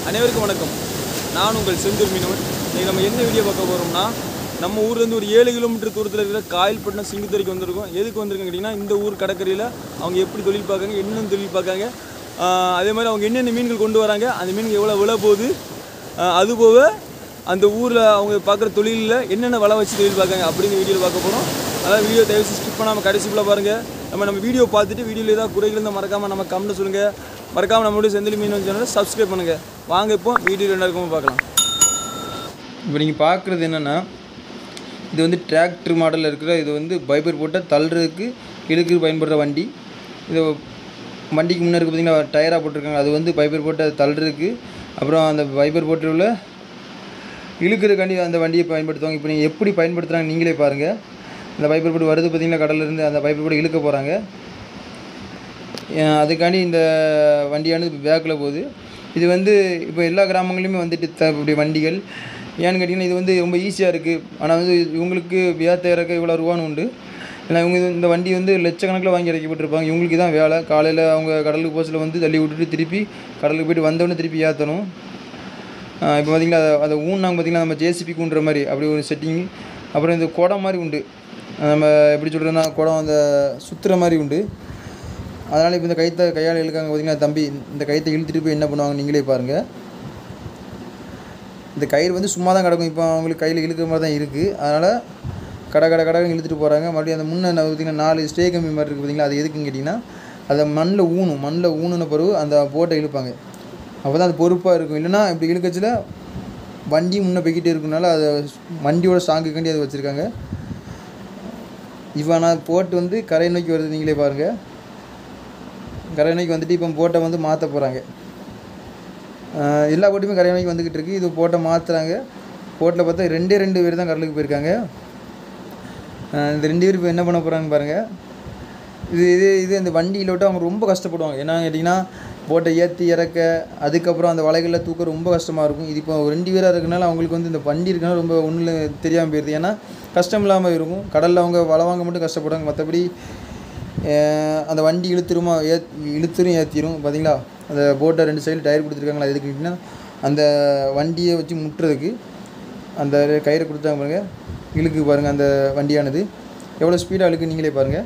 அனைவருக்கும் வணக்கம் நான் உங்கள் செந்தூர் மீனவன் இன்னைக்கு நம்ம என்ன வீடியோ பார்க்க போகிறோம்னா நம்ம ஊர்லேருந்து ஒரு ஏழு கிலோமீட்டர் தூரத்தில் இருக்கிற காயல்பட்டினம் சிங்குத்துறைக்கு வந்திருக்கோம் எதுக்கு வந்திருக்கோம் கேட்டிங்கன்னா இந்த ஊர் கடற்கரையில் அவங்க எப்படி தொழில் பார்க்காங்க என்னென்ன தொழில் பார்க்காங்க ஆஹ் அதே மாதிரி அவங்க என்னென்ன மீன்கள் கொண்டு வராங்க அந்த மீனுக்கு எவ்வளோ விலை போகுது ஆஹ் அது போக அந்த ஊரில் அவங்க பார்க்குற தொழிலில் என்னென்ன வலை வச்சு தொழில் பார்க்காங்க அப்படிங்கிற வீடியோ பார்க்க போகிறோம் அதாவது வீடியோ தயவு ஸ்கிப் பண்ணாமல் கடைசி ஃபுல்லாக பாருங்கள் நம்ம நம்ம வீடியோ பார்த்துட்டு வீடியோவில் ஏதாவது குறைகள் இருந்தால் மறக்காமல் நம்ம கமெண்ட் சொல்லுங்கள் மறக்காமல் நம்மளுடைய செந்தில் மீன் சேனலை சப்ஸ்கிரைப் பண்ணுங்கள் வாங்க இப்போ வீடியோ என்ன இருக்குமோ பார்க்கலாம் இப்போ நீங்கள் பார்க்குறது என்னென்னா இது வந்து டிராக்டர் மாடலில் இருக்கிற இது வந்து பைபர் போட்ட தள்ளுறதுக்கு இழுக்கு பயன்படுற வண்டி இது வண்டிக்கு முன்னே இருக்கு பார்த்தீங்கன்னா டயராக போட்டிருக்காங்க அது வந்து பைபர் போட்ட தள்ளுறதுக்கு அப்புறம் அந்த பைபர் போட்டு உள்ள இழுக்கிறதுக்காண்டி அந்த வண்டியை பயன்படுத்துவாங்க இப்போ நீங்கள் எப்படி பயன்படுத்துகிறாங்க நீங்களே பாருங்கள் அந்த பைபர் போட்டு வருது பார்த்தீங்கன்னா கடல்லேருந்து அந்த பைபர் போட்டு இழுக்க போகிறாங்க அஹ் அதுக்காண்டி இந்த வண்டியானது பேக்கில் போகுது இது வந்து இப்போ எல்லா கிராமங்களையுமே வந்துட்டு த இப்படி வண்டிகள் ஏன்னு கேட்டிங்கன்னா இது வந்து ரொம்ப ஈஸியாக இருக்குது ஆனால் வந்து இவங்களுக்கு வியாத்த இறக்க இவ்வளோ ரூபான்னு உண்டு ஏன்னா இவங்க இது- இந்த வண்டி வந்து லட்சக்கணக்கில் வாங்கி இறக்கப்பட்டிருப்பாங்க இவங்களுக்கு தான் வேலை காலையில் அவங்க கடலுக்கு போச்சில் வந்து தள்ளி விட்டுட்டு திருப்பி கடலுக்கு போயிட்டு வந்தவொடனே திருப்பி ஏற்றணும் இப்போ பார்த்தீங்களா அதை அதை ஊன்னாங்க பார்த்தீங்கன்னா நம்ம ஜேசிபி கூண்டுற மாதிரி அப்படி ஒரு செட்டிங் அப்புறம் இந்த குடம் மாதிரி உண்டு நம்ம எப்படி சொல்கிறதுனா குடம் அந்த சுற்றுற மாதிரி உண்டு அதனால் இப்போ இந்த கைத்தை கையால் இழுக்காங்க பார்த்தீங்கன்னா தம்பி இந்த கைத்தை இழுத்துட்டு போய் என்ன பண்ணுவாங்க நீங்களே பாருங்கள் இந்த கயிறு வந்து சும்மா தான் கிடக்கும் இப்போ அவங்களுக்கு கையில் இழுக்கிற மாதிரி தான் இருக்குது அதனால் கடை கடை கடை இழுத்துட்டு போகிறாங்க மறுபடியும் அந்த முன்னே பார்த்தீங்கன்னா நாலு ஸ்டே கம்பி மாதிரி இருக்குது பார்த்தீங்களா அது எதுக்குன்னு கேட்டிங்கன்னா அதை மண்ணில் ஊணும் மண்ணில் ஊனுன பிறகு அந்த போட்டை இழுப்பாங்க அப்போ தான் அது பொறுப்பாக இருக்கும் இல்லைன்னா இப்படி இழுக்கச்சில் வண்டி முன்னே போய்கிட்டே இருக்கனால அதை வண்டியோட ஸ்ட்ராங்குக்காண்டி அதை வச்சுருக்காங்க இப்போ நான் போட்டு வந்து கரை நோக்கி வருது நீங்களே பாருங்கள் கரை நோக்கி வந்துட்டு இப்போ போட்டை வந்து மாற்ற போகிறாங்க எல்லா போட்டுமே கரை நோக்கி வந்துக்கிட்டு இருக்கு இது போட்டை மாற்றுறாங்க போட்டில் பார்த்தா ரெண்டே ரெண்டு பேர் தான் கடலுக்கு போயிருக்காங்க அஹ் இந்த ரெண்டு பேர் இப்போ என்ன பண்ண போகிறாங்கன்னு பாருங்கள் இது இது இது இந்த வண்டியில் விட்டு அவங்க ரொம்ப கஷ்டப்படுவாங்க ஏன்னா கேட்டிங்கன்னா போட்டை ஏற்றி இறக்க அதுக்கப்புறம் அந்த வலைகளில் தூக்க ரொம்ப கஷ்டமாக இருக்கும் இது இப்போ ரெண்டு பேராக இருக்கனால அவங்களுக்கு வந்து இந்த வண்டி இருக்கனால ரொம்ப ஒன்றில் தெரியாமல் போயிடுது ஏன்னா கஷ்டம் இல்லாமல் இருக்கும் கடலில் அவங்க வலை வாங்க மட்டும் கஷ்டப்படுவாங்க மற்றபடி அஹ் அந்த வண்டி இழுத்துருமா ஏ இழுத்துரும் ஏற்றிடும் பார்த்தீங்களா அந்த போட்டை ரெண்டு சைடு டயர் கொடுத்துருக்காங்களா எதுக்கு கேட்டிங்கன்னா அந்த வண்டியை வச்சு முட்டுறதுக்கு அந்த கயிறை கொடுத்தாங்க பாருங்கள் இழுக்கு பாருங்கள் அந்த வண்டியானது எவ்வளோ ஸ்பீடாக இழுக்கு நீங்களே பாருங்கள்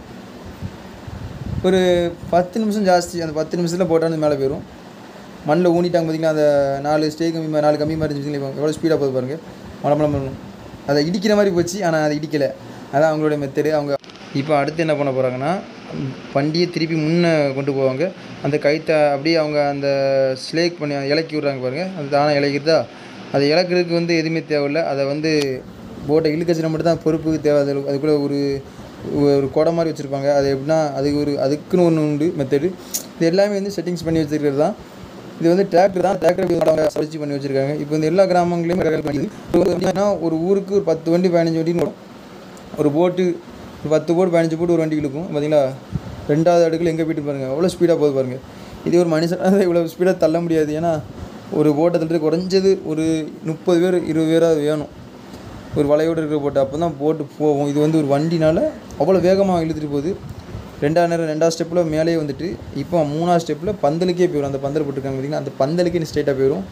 ஒரு பத்து நிமிஷம் ஜாஸ்தி அந்த பத்து நிமிஷத்தில் போட்டால் மேலே போயிடும் மண்ணில் ஊனிட்டாங்க பார்த்தீங்கன்னா அந்த நாலு ஸ்டே கம்மி மா- நாலு கம்மி மாதிரி இருந்துச்சு எவ்வளோ ஸ்பீடாக போகுது பாருங்கள் மலமலம் பண்ணணும் அதை இடிக்கிற மாதிரி போச்சு ஆனால் அதை இடிக்கலை அதான் அவங்களுடைய மெத்தடு அவங்க இப்போ அடுத்து என்ன பண்ண போகிறாங்கன்னா வண்டியை திருப்பி முன்னே கொண்டு போவாங்க அந்த கைத்தை அப்படியே அவங்க அந்த ஸ்லேக் பண்ணி இலக்கி விட்றாங்க பாருங்கள் அது தானே இலக்கிருதா அதை இலக்கிறதுக்கு வந்து எதுவுமே தேவையில்லை அதை வந்து போட்டை இழுக்கச்சினா மட்டும் தான் பொறுப்புக்கு தேவை அது அதுக்குள்ளே ஒரு ஒரு குடம் மாதிரி வச்சுருப்பாங்க அது எப்படின்னா அதுக்கு ஒரு அதுக்குன்னு ஒன்று உண்டு மெத்தடு இது எல்லாமே வந்து செட்டிங்ஸ் பண்ணி வச்சுருக்கிறது தான் இது வந்து டிராக்டர் தான் டிராக்டர் அவங்க சர்ச் பண்ணி வச்சுருக்காங்க இப்போ இந்த எல்லா கிராமங்களையும் கடல் பண்ணிது இப்போ வந்து எப்படின்னா ஒரு ஊருக்கு ஒரு பத்து வண்டி பதினஞ்சு வண்டின்னு வரும் ஒரு போட்டு ஒரு பத்து போட்டு பதினஞ்சு போட்டு ஒரு வண்டி இழுக்கும் பார்த்தீங்களா ரெண்டாவது அடுக்கில் எங்கே போயிட்டு பாருங்கள் அவ்வளோ ஸ்பீடாக போகுது பாருங்கள் இது ஒரு மனுஷனாக இவ்வளோ ஸ்பீடாக தள்ள முடியாது ஏன்னா ஒரு போட்டை தள்ளுறது குறைஞ்சது ஒரு முப்பது பேர் இருபது பேராக வேணும் ஒரு வலையோடு இருக்கிற போட்டு அப்போ தான் போட்டு போகும் இது வந்து ஒரு வண்டினால அவ்வளோ வேகமாக இழுத்துட்டு போகுது ரெண்டாவது நேரம் ரெண்டாவது ஸ்டெப்பில் மேலேயே வந்துட்டு இப்போ மூணாவது ஸ்டெப்பில் பந்தலுக்கே போயிடும் அந்த பந்தல் போட்டிருக்காங்க பார்த்தீங்கன்னா அந்த பந்தலுக்கே ஸ்ட்ரெயிட்டாக போயிடும்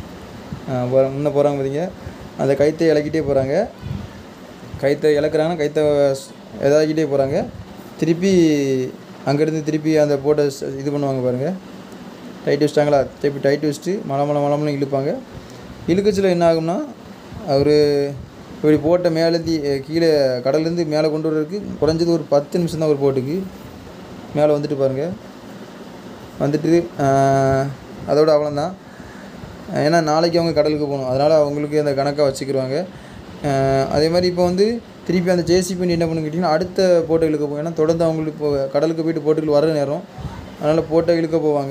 முன்னே போகிறாங்க பார்த்தீங்க அந்த கைத்தை இலக்கிட்டே போகிறாங்க கைத்தை இழக்கிறாங்கன்னா கைத்தை எதாக்கிட்டே போகிறாங்க திருப்பி அங்கேருந்து திருப்பி அந்த போட்டை ச- இது பண்ணுவாங்க பாருங்கள் டைட் வச்சிட்டாங்களா திருப்பி டைட் வச்சுட்டு மலை மலை மலமலம் இழுப்பாங்க இழுக்கச்சில் என்ன ஆகும்னா அவர் இப்படி போட்டை மேலேந்தி கீழே கடல்லேருந்து மேலே கொண்டு வர்றதுக்கு குறைஞ்சது ஒரு பத்து நிமிஷம் தான் ஒரு போட்டுக்கு மேலே வந்துட்டு பாருங்கள் வந்துட்டு ஆஹ், அதோட அவ்வளோதான் ஏன்னா நாளைக்கு அவங்க கடலுக்கு போகணும் அதனால் அவங்களுக்கு அந்த கணக்காக வச்சுக்கிடுவாங்க ஆஹ், அதே மாதிரி இப்போ வந்து திருப்பி அந்த ஜேசிபி என்ன பண்ணு கேட்டிங்கன்னா அடுத்த போட்டை இழுக்க போகும் ஏன்னா தொடர்ந்து அவங்களுக்கு இப்போ கடலுக்கு போயிட்டு போட்டுகள் வர நேரம் அதனால் போட்டை இழுக்க போவாங்க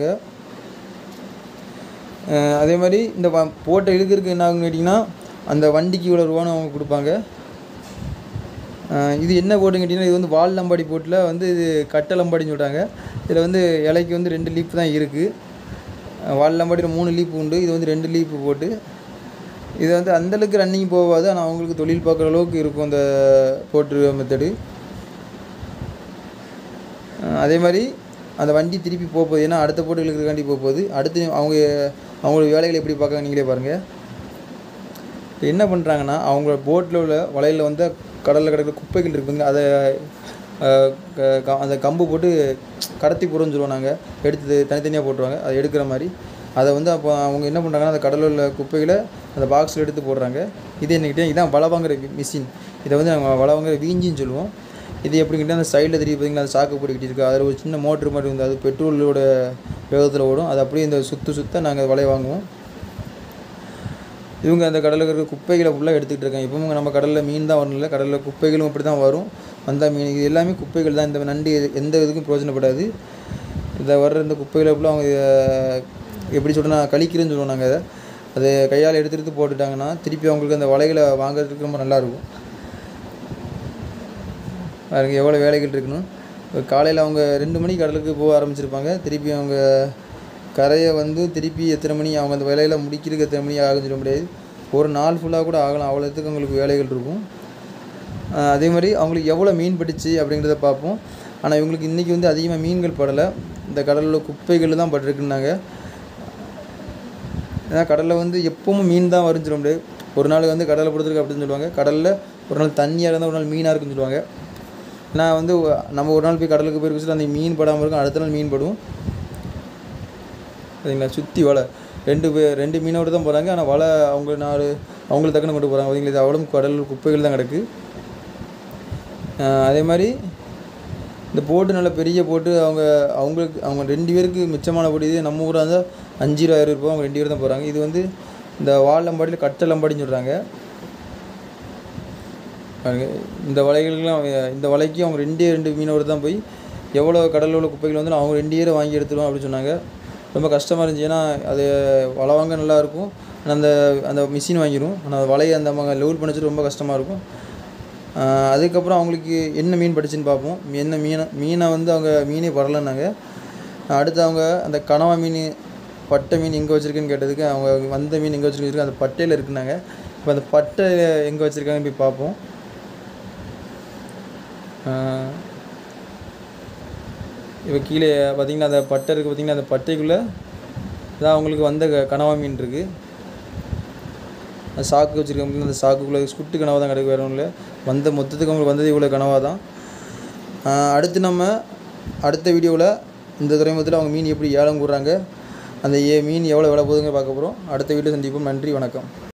ஆஹ், அதே மாதிரி இந்த வ- போட்டை இழுக்கிறதுக்கு என்ன ஆகுன்னு கேட்டிங்கன்னா அந்த வண்டிக்கு இவ்வளோ ரூபான்னு அவங்க கொடுப்பாங்க ஆஹ் இது என்ன போட்டுன்னு கேட்டிங்கன்னா இது வந்து வால் லம்பாடி போட்டில் வந்து இது கட்டை லம்பாடின்னு சொல்கிறாங்க இதில் வந்து இலைக்கு வந்து ரெண்டு லீப் தான் இருக்குது வால் லம்பாடியில் மூணு லீப் உண்டு இது வந்து ரெண்டு லீப்பு போட்டு இது வந்து அந்தளவுக்கு ரன்னிங் போகாது ஆனால் அவங்களுக்கு தொழில் பார்க்குற அளவுக்கு இருக்கும் அந்த போட்டு மெத்தடு அதே மாதிரி அந்த வண்டி திருப்பி போக போகுது ஏன்னா அடுத்த போட்டு இழுக்கிறதுக்காண்டி போக போகுது அடுத்து அவங்க அவங்களோட வேலைகளை எப்படி பார்க்க நீங்களே பாருங்கள் என்ன பண்ணுறாங்கன்னா அவங்க போட்டில் உள்ள வலையில் வந்து கடலில் கிடக்கிற குப்பைகள் இருக்குங்க அதை அஹ், க- க- அந்த கம்பு போட்டு கடத்தி போடுறோம்னு சொல்லுவோம் நாங்கள் எடுத்து தனித்தனியாக போட்டுருவாங்க அதை எடுக்கிற மாதிரி அதை வந்து அப்போ அவங்க என்ன பண்ணுறாங்கன்னா அந்த கடலில் உள்ள குப்பைகளை அந்த பாக்ஸில் எடுத்து போடுறாங்க இது என்னக்கிட்டே இதான் வலை வாங்குற மிஷின் இதை வந்து நாங்கள் வலை வாங்குற வீஞ்சின்னு சொல்லுவோம் இது எப்படிங்கிட்ட அந்த சைடில் தெரியும் பார்த்தீங்களா அந்த சாக்கு போட்டுக்கிட்டு இருக்குது அதில் ஒரு சின்ன மோட்ரு மாதிரி வந்து அது பெட்ரோலோட வேகத்தில் ஓடும் அது அப்படியே இந்த சுற்று சுத்த நாங்கள் வலை வாங்குவோம் இவங்க அந்த கடலில் இருக்கிற குப்பைகளை ஃபுல்லாக எடுத்துக்கிட்டு இருக்காங்க இப்போ நம்ம கடலில் மீன் தான் வரணும் இல்லை கடலில் குப்பைகளும் அப்படி தான் வரும் வந்தால் மீன் இது எல்லாமே குப்பைகள் தான் இந்த நண்டு எது- எந்த இதுக்கும் பிரயோஜனப்படாது இந்த வர்ற இந்த குப்பைகளை ஃபுல்லாக அவங்க அஹ், எப்படி சொல்கிறேன்னா கழிக்கிறேன்னு சொல்லுவோம் நாங்கள் அதை அதை கையால் எடுத்து எடுத்து போட்டுட்டாங்கன்னா திருப்பி அவங்களுக்கு அந்த வலைகளை வாங்குறதுக்கு ரொம்ப நல்லாயிருக்கும் பாருங்க எவ்வளோ வேலைகள் இருக்குன்னு காலையில் அவங்க ரெண்டு மணிக்கு கடலுக்கு போக ஆரம்பிச்சிருப்பாங்க திருப்பி அவங்க கரையை வந்து திருப்பி எத்தனை மணி அவங்க அந்த வேலையில் முடிக்கிறதுக்கு எத்தனை மணி ஆகும்னு சொல்ல முடியாது ஒரு நாள் ஃபுல்லாக கூட ஆகலாம் அவ்வளோத்துக்கு அவங்களுக்கு வேலைகள் இருக்கும் ஆஹ் அதே மாதிரி அவங்களுக்கு எவ்வளோ மீன் பிடிச்சி அப்படிங்கிறத பார்ப்போம் ஆனால் இவங்களுக்கு இன்றைக்கி வந்து அதிகமாக மீன்கள் படலை இந்த கடலில் குப்பைகள் தான் பட்டிருக்குன்னாங்க ஏன்னா கடலில் வந்து எப்பவும் மீன் தான் வரும்னு சொல்ல முடியாது ஒரு நாள் வந்து கடலை பொறுத்திருக்கு அப்படின்னு சொல்லுவாங்க கடலில் ஒரு நாள் தண்ணியாக இருந்தால் ஒரு நாள் மீனாக இருக்குன்னு சொல்லுவாங்க நான் வந்து ஒ- நம்ம ஒரு நாள் போய் கடலுக்கு போயிருக்க சொல்லி அந்த மீன் படாமல் இருக்கும் அடுத்த நாள் மீன் படும் சரிங்களா சுற்றி வலை ரெண்டு பேர் ரெண்டு மீனோடு தான் போகிறாங்க ஆனால் வலை அவங்க நாலு அவங்களுக்கு தக்கன கொண்டு போகிறாங்க பார்த்தீங்களா இது அவ்வளோ கடல் குப்பைகள் தான் கிடக்கு ஆஹ் அதே மாதிரி இந்த போட்டு நல்ல பெரிய போட்டு அவங்க அவங்களுக்கு அவங்க ரெண்டு பேருக்கு மிச்சமான போட்டு இது நம்ம ஊராக இருந்தால் அஞ்சு ரூபா ஆயிரம் ரூபாய் அவங்க ரெண்டு பேர் தான் போகிறாங்க இது வந்து இந்த வால் லம்பாடியில் கட்டை லம்பாடின்னு சொல்கிறாங்க பாருங்க இந்த வலைகளுக்கெல்லாம் அவங்க- இந்த வலைக்கு அவங்க ரெண்டே ரெண்டு மீனவர் தான் போய் எவ்வளோ கடலில் உள்ள குப்பைகள் வந்து அவங்க ரெண்டு பேரை வாங்கி எடுத்துருவோம் அப்படின்னு சொன்னாங்க ரொம்ப கஷ்டமாக இருந்துச்சு ஏன்னா அது வலை வாங்க நல்லா இருக்கும் ஆனா அந்த அந்த மிஷின் வாங்கிடும் ஆனால் அந்த வலையை அந்த அவங்க லெவல் பண்ண வச்சுட்டு ரொம்ப கஷ்டமாக இருக்கும் ஆஹ் அதுக்கப்புறம் அவங்களுக்கு என்ன மீன் படிச்சுன்னு பார்ப்போம் என்ன மீனை மீனை வந்து அவங்க மீனே வரலன்னாங்க அடுத்து அவங்க அந்த கனவா மீன் பட்டை மீன் எங்கே வச்சுருக்குன்னு கேட்டதுக்கு அவங்க வந்த மீன் எங்கே வச்சுருக்கு அந்த பட்டையில் இருக்குனாங்க இப்போ அந்த பட்டை எங்கே வச்சுருக்காங்கன்னு போய் பார்ப்போம் இப்போ கீழே பார்த்தீங்கன்னா அந்த பட்டை இருக்குது பார்த்தீங்கன்னா அந்த பட்டைக்குள்ளே தான் அவங்களுக்கு வந்த க- கனவா மீன் இருக்குது அந்த சாக்கு வச்சுருக்காங்க அந்த சாக்குக்குள்ளே சுட்டு கனவா தான் கிடக்கு வேற ஒன்றும் இல்லை வந்த மொத்தத்துக்கு அவங்களுக்கு வந்தது இவ்வளோ கனவா தான் ஆஹ் அடுத்து நம்ம அடுத்த வீடியோவில் இந்த துறைமுகத்தில் அவங்க மீன் எப்படி ஏலம் கூடுறாங்க அந்த ஏ மீன் எவ்வளோ விலை போகுதுங்க பார்க்க போகிறோம் அடுத்த வீடியோ சந்திப்போம் நன்றி வணக்கம்